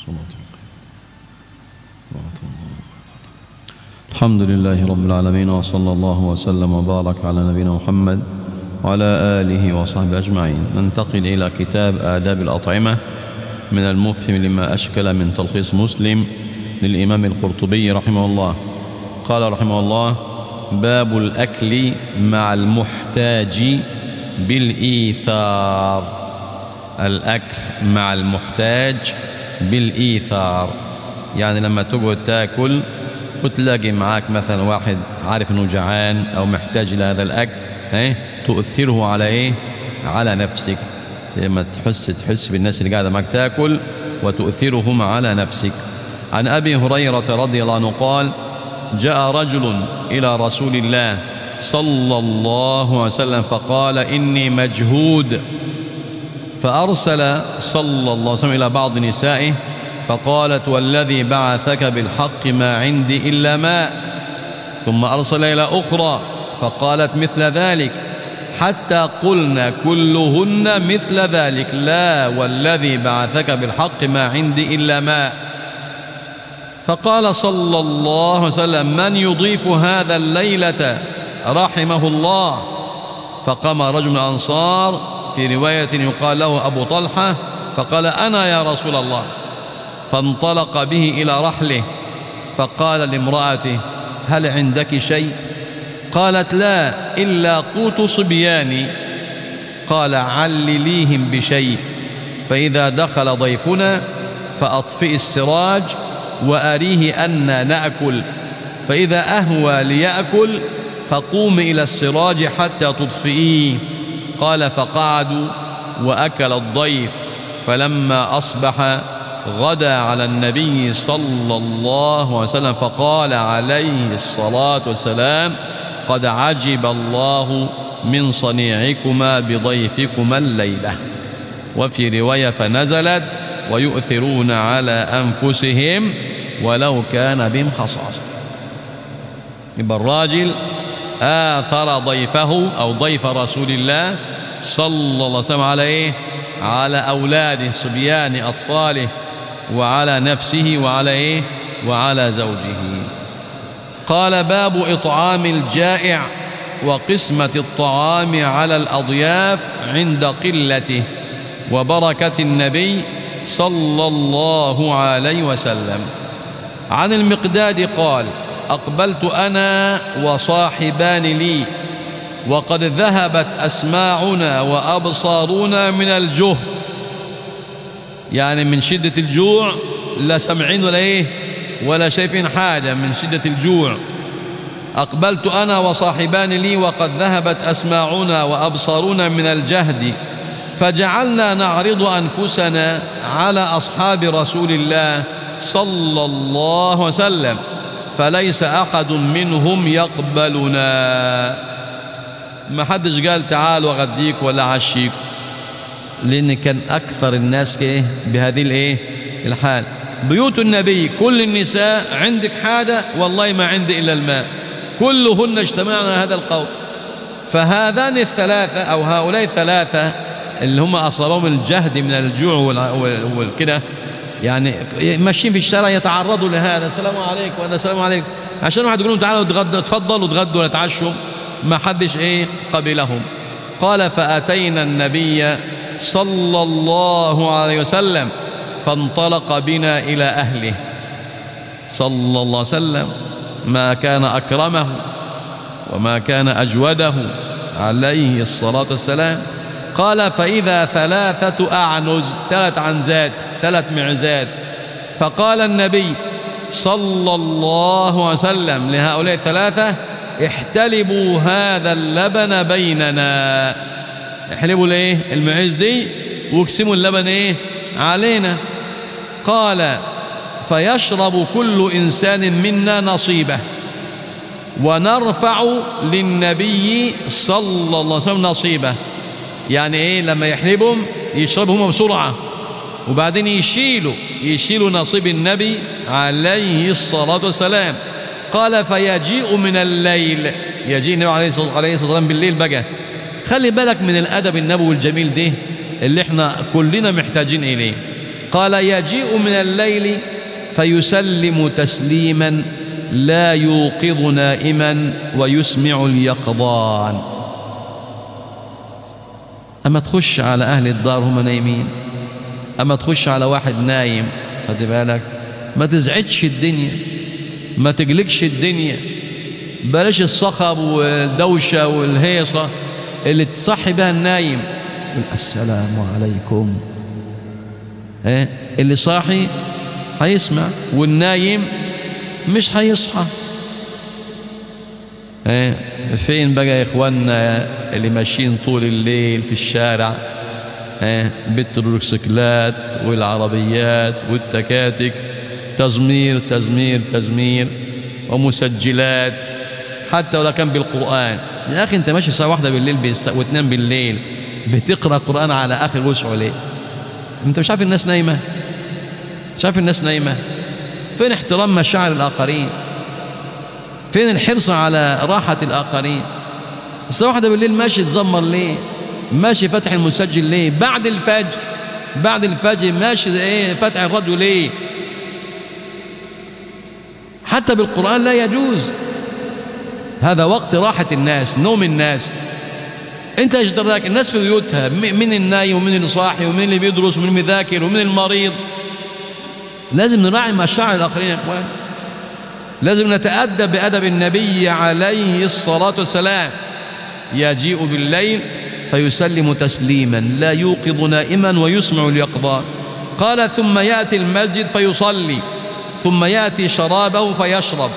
الحمد لله رب العالمين وصلى الله وسلم وبارك على نبينا محمد وعلى آله وصحبه أجمعين ننتقل إلى كتاب آداب الأطعمة من المفهم لما أشكل من تلخيص مسلم للإمام القرطبي رحمه الله قال رحمه الله باب الأكل مع المحتاج بالإيثار الأكل مع المحتاج بالإيثار يعني لما تقعد تاكل وتلاقي معاك مثلا واحد عارف انه جعان او محتاج الى هذا الاكل ايه تؤثره على ايه على نفسك لما تحس تحس بالناس اللي قاعده معاك تاكل وتؤثرهم على نفسك عن ابي هريره رضي الله عنه قال جاء رجل الى رسول الله صلى الله عليه وسلم فقال اني مجهود فارسل صلى الله عليه وسلم الى بعض نسائه فقالت والذي بعثك بالحق ما عندي إلا ماء ثم أرسل إلى أخرى فقالت مثل ذلك حتى قلنا كلهن مثل ذلك لا والذي بعثك بالحق ما عندي إلا ماء فقال صلى الله عليه وسلم من يضيف هذا الليلة رحمه الله فقام رجل من الأنصار في رواية يقال له أبو طلحة فقال أنا يا رسول الله فانطلق به إلى رحله فقال لامرأته هل عندك شيء قالت لا إلا قوت صبياني قال علليهم بشيء فإذا دخل ضيفنا فأطفئ السراج وأريه أن نأكل فإذا أهوى ليأكل فقوم إلى السراج حتى تطفئيه قال فقعدوا وأكل الضيف فلما أصبح غدا على النبي صلى الله عليه وسلم فقال عليه الصلاة والسلام قد عجب الله من صنيعكما بضيفكما الليلة وفي رواية فنزلت ويؤثرون على أنفسهم ولو كان بهم خصاصة يبقى الراجل آثر ضيفه أو ضيف رسول الله صلى الله عليه وسلم على إيه على أولاده صبيان أطفاله وعلى نفسه وعلى إيه وعلى زوجه قال باب إطعام الجائع وقسمة الطعام على الأضياف عند قلته وبركة النبي صلى الله عليه وسلم عن المقداد قال أقبلت أنا وصاحبان لي وقد ذهبت أسماعنا وأبصارنا من الجهد يعني من شدة الجوع لا سمعين ولا إيه ولا شايفين حاجة من شدة الجوع أقبلت أنا وصاحبان لي وقد ذهبت أسماعنا وأبصارنا من الجهد فجعلنا نعرض أنفسنا على أصحاب رسول الله صلى الله عليه وسلم فليس أحد منهم يقبلنا ما حدش قال تعالوا أغديك ولا عشيك لأن كان أكثر الناس إيه بهذه الإيه الحال بيوت النبي كل النساء عندك حاجة والله ما عندي إلا الماء كلهن اجتمعنا هذا القول فهذان الثلاثة أو هؤلاء الثلاثة اللي هم أصابهم الجهد من الجوع والكده يعني ماشيين في الشارع يتعرضوا لهذا السلام عليكم وأنا السلام عليكم عشان واحد يقول لهم تعالوا تغدوا تفضلوا تغدوا ولا تعشوا ما حدش ايه قبلهم قال فأتينا النبي صلى الله عليه وسلم فانطلق بنا إلى أهله صلى الله عليه وسلم ما كان أكرمه وما كان أجوده عليه الصلاة والسلام قال فإذا ثلاثة أعنز ثلاث عنزات ثلاث معزات فقال النبي صلى الله عليه وسلم لهؤلاء الثلاثة احتلبوا هذا اللبن بيننا احلبوا الايه المعز دي واقسموا اللبن ايه علينا قال فيشرب كل إنسان منا نصيبه ونرفع للنبي صلى الله عليه وسلم نصيبه يعني ايه لما يحلبهم يشربوا هم بسرعة وبعدين يشيلوا يشيلوا نصيب النبي عليه الصلاة والسلام قال فيجيء من الليل يجيء النبي عليه الصلاة والسلام بالليل بقى خلي بالك من الأدب النبوي الجميل ده اللي احنا كلنا محتاجين إليه قال يجيء من الليل فيسلم تسليما لا يوقظ نائما ويسمع اليقظان أما تخش على أهل الدار هم نايمين أما تخش على واحد نايم خد بالك ما تزعجش الدنيا ما تقلقش الدنيا بلاش الصخب والدوشة والهيصة اللي تصحي بها النايم السلام عليكم ايه اللي صاحي هيسمع والنايم مش هيصحى ايه فين بقى يا اخواننا اللي ماشيين طول الليل في الشارع ايه بالتروكسيكلات والعربيات والتكاتك تزمير تزمير تزمير ومسجلات حتى ولو كان بالقرآن يا أخي أنت ماشي الساعة واحدة بالليل بيست... وتنام بالليل بتقرأ قرآن على آخر وسعه ليه أنت مش عارف الناس نايمة مش عارف الناس نايمة فين احترام مشاعر الآخرين فين الحرص على راحة الآخرين الساعة واحدة بالليل ماشي تزمر ليه ماشي فاتح المسجل ليه بعد الفجر بعد الفجر ماشي ايه فاتح الراديو ليه حتى بالقرآن لا يجوز هذا وقت راحة الناس نوم الناس انت ايش دراك الناس في بيوتها من النايم ومن اللي صاحي ومن اللي بيدرس ومن المذاكر ومن المريض لازم نراعي مشاعر الاخرين يا اخوان لازم نتأدب بأدب النبي عليه الصلاة والسلام يجيء بالليل فيسلم تسليما لا يوقظ نائما ويسمع اليقظان قال ثم يأتي المسجد فيصلي ثم يأتي شرابه فيشرب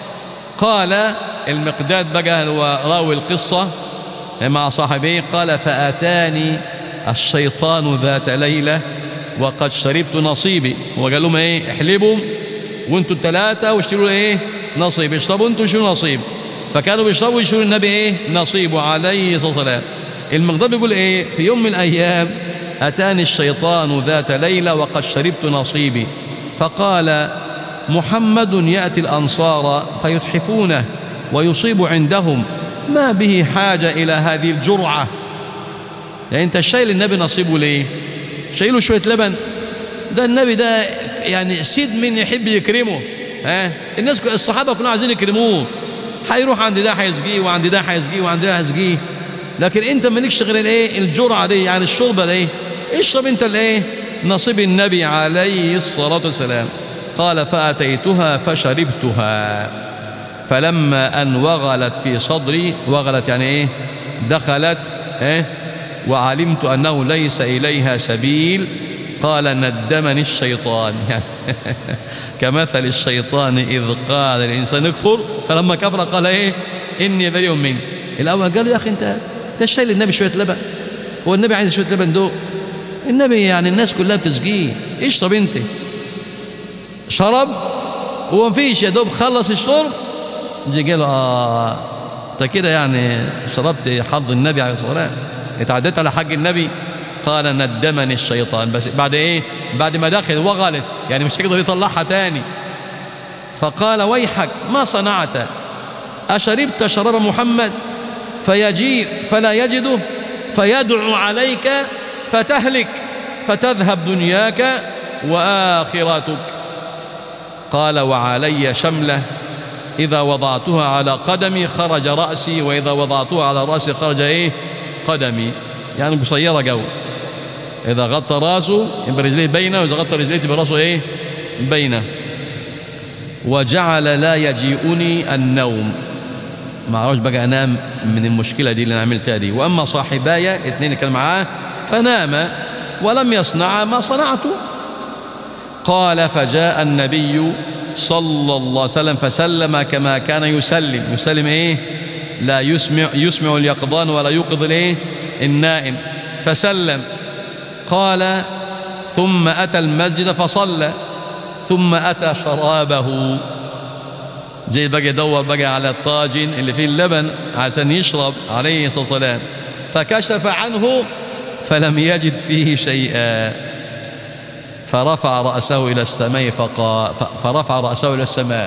قال المقداد بقى هو راوي القصة مع صاحبيه قال فأتاني الشيطان ذات ليلة وقد شربت نصيبي وقال لهم ايه احلبوا وانتوا الثلاثة واشتروا ايه نصيب اشربوا انتوا واشتروا نصيب فكانوا بيشربوا ويشتروا النبي ايه نصيبه عليه الصلاة والسلام المقداد بيقول ايه في يوم من الايام اتاني الشيطان ذات ليلة وقد شربت نصيبي فقال محمد يأتي الأنصار فيتحفونه ويصيب عندهم ما به حاجة إلى هذه الجرعة يعني أنت شايل النبي نصيبه ليه شايله شوية لبن ده النبي ده يعني سيد من يحب يكرمه ها الناس الصحابة كانوا عايزين يكرموه هيروح عند ده هيسقيه وعند ده هيسقيه وعند ده هيسقيه لكن انت مالكش غير الايه الجرعه دي يعني الشوربه دي اشرب انت الايه نصيب النبي عليه الصلاه والسلام قال فاتيتها فشربتها فلما ان وغلت في صدري وغلت يعني ايه دخلت ايه وعلمت انه ليس اليها سبيل قال ندمني الشيطان كمثل الشيطان إذ قال الإنسان اكفر فلما كفر قال إيه إني بريء منه الأول قال يا أخي أنت أنت شايل النبي شوية لبن هو النبي عايز شوية لبن دوق النبي يعني الناس كلها بتسقيه اشرب أنت شرب ومفيش يا دوب خلص الشرب جي قال آه أنت كده يعني شربت حظ النبي عليه الصلاة والسلام اتعديت على حق النبي قال ندمني الشيطان بس بعد ايه بعد ما دخل وغلت يعني مش هيقدر يطلعها تاني فقال ويحك ما صنعت أشربت شراب محمد فيجيء فلا يجده فيدعو عليك فتهلك فتذهب دنياك وآخرتك قال وعلي شملة إذا وضعتها على قدمي خرج رأسي وإذا وضعتها على رأسي خرج إيه قدمي يعني قصيرة جو إذا غطى راسه يبقى رجليه بينه وإذا غطى رجليه يبقى راسه إيه بينه وجعل لا يجيئني النوم ما عرفش بقى أنام من المشكلة دي اللي أنا عملتها دي وأما صاحبايا اثنين كان معاه فنام ولم يصنع ما صنعت قال فجاء النبي صلى الله عليه وسلم فسلم كما كان يسلم يسلم ايه لا يسمع يسمع اليقظان ولا يوقظ الايه النائم فسلم قال ثم أتى المسجد فصلى ثم أتى شرابه جاي بقى يدور بقى على الطاجن اللي فيه اللبن عشان يشرب عليه الصلاة والسلام فكشف عنه فلم يجد فيه شيئا فرفع رأسه إلى السماء فقال فرفع رأسه إلى السماء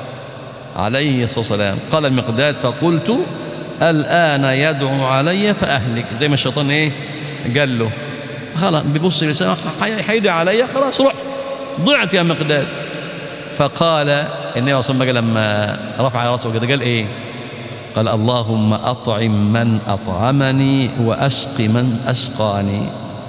عليه الصلاة والسلام قال المقداد فقلت الآن يدعو علي فأهلك زي ما الشيطان إيه قال له خلاص بيبص لسانه هيدعي عليا خلاص رحت ضعت يا مقداد فقال النبي صلى الله عليه وسلم لما رفع راسه كده قال ايه قال اللهم أطعم من أطعمني وأسق من أسقاني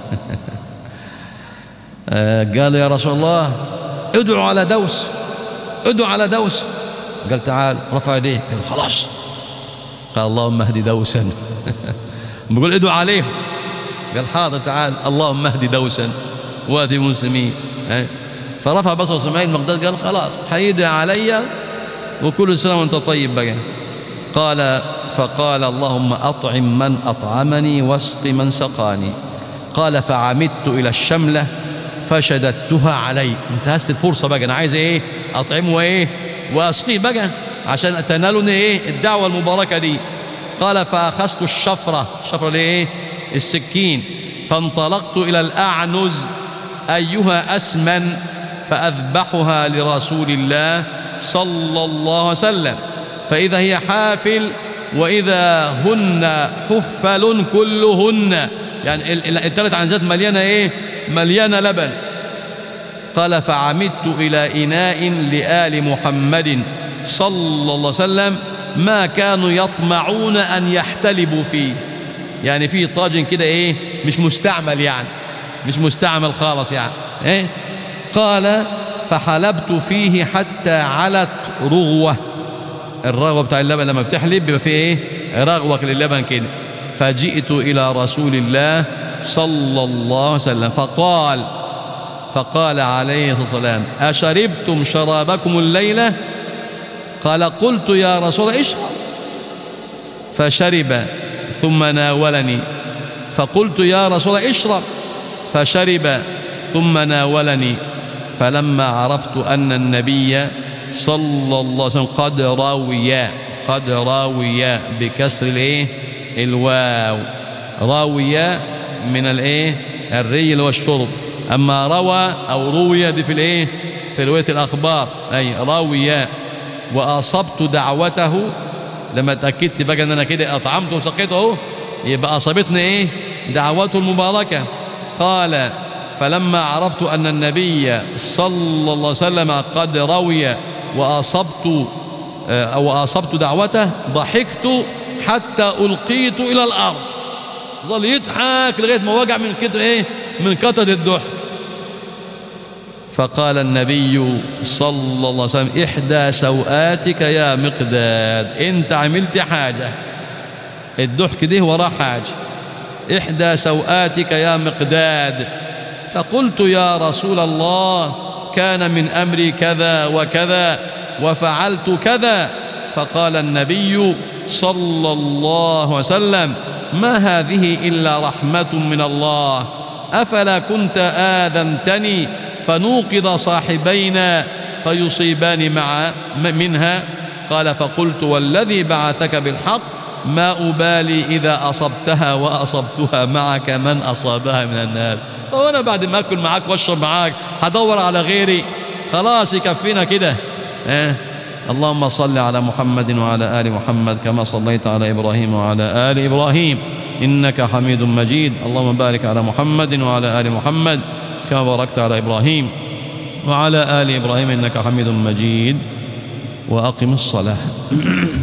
قال يا رسول الله ادعوا على دوس ادعوا على دوس قال تعال رفع يديه قال خلاص قال اللهم اهدي دوسا بقول ادعوا عليهم قال حاضر تعال اللهم اهدي دوسا وادي المسلمين فرفع بصر سمعين المقداد قال خلاص حيدها علي وكل سنة وانت طيب بقى قال فقال اللهم أطعم من أطعمني واسق من سقاني قال فعمدت إلى الشملة فشددتها علي انتهزت الفرصة بقى أنا عايز إيه أطعمه إيه وأسقيه بقى عشان تنالني إيه الدعوة المباركة دي قال فأخذت الشفرة الشفرة ليه السكين فانطلقت إلى الأعنز أيها أسمن فأذبحها لرسول الله صلى الله عليه وسلم فإذا هي حافل وإذا هن حفل كلهن يعني الثلاث عنزات مليانة إيه مليانة لبن قال فعمدت إلى إناء لآل محمد صلى الله عليه وسلم ما كانوا يطمعون أن يحتلبوا فيه يعني في طاجن كده إيه مش مستعمل يعني مش مستعمل خالص يعني إيه قال فحلبت فيه حتى علت رغوة الرغوة بتاع اللبن لما بتحلب بيبقى فيه ايه رغوة للبن كده فجئت إلى رسول الله صلى الله عليه وسلم فقال فقال عليه الصلاة والسلام أشربتم شرابكم الليلة قال قلت يا رسول الله اشرب فشرب ثم ناولني فقلت يا رسول الله اشرب فشرب ثم ناولني فلما عرفت أن النبي صلى الله عليه وسلم قد راوي قد راوي بكسر الايه الواو راوي من الايه الري اللي هو الشرب اما روى او روي دي في الايه في روايه الاخبار اي راوي واصبت دعوته لما اتاكدت بقى ان انا كده اطعمته وسقيته يبقى اصابتني ايه دعوته المباركه قال فلما عرفت ان النبي صلى الله عليه وسلم قد روي وأصبت أو أصبت دعوته ضحكت حتى ألقيت إلى الأرض ظل يضحك لغاية ما وجع من كده إيه من كتد الضحك فقال النبي صلى الله عليه وسلم إحدى سوآتك يا مقداد أنت عملت حاجة الضحك ده وراه حاجة إحدى سوآتك يا مقداد فقلت يا رسول الله كان من أمري كذا وكذا وفعلت كذا فقال النبي صلى الله عليه وسلم ما هذه إلا رحمة من الله أفلا كنت آذنتني فنوقض صاحبينا فيصيبان مع منها قال فقلت والذي بعثك بالحق ما أبالي إذا أصبتها وأصبتها معك من أصابها من النار وأنا بعد ما أكل معاك واشرب معاك هدور على غيري خلاص يكفينا كده اه اللهم صل على محمد وعلى آل محمد كما صليت على إبراهيم وعلى آل إبراهيم إنك حميد مجيد اللهم بارك على محمد وعلى آل محمد كما باركت على إبراهيم وعلى آل إبراهيم إنك حميد مجيد وأقم الصلاة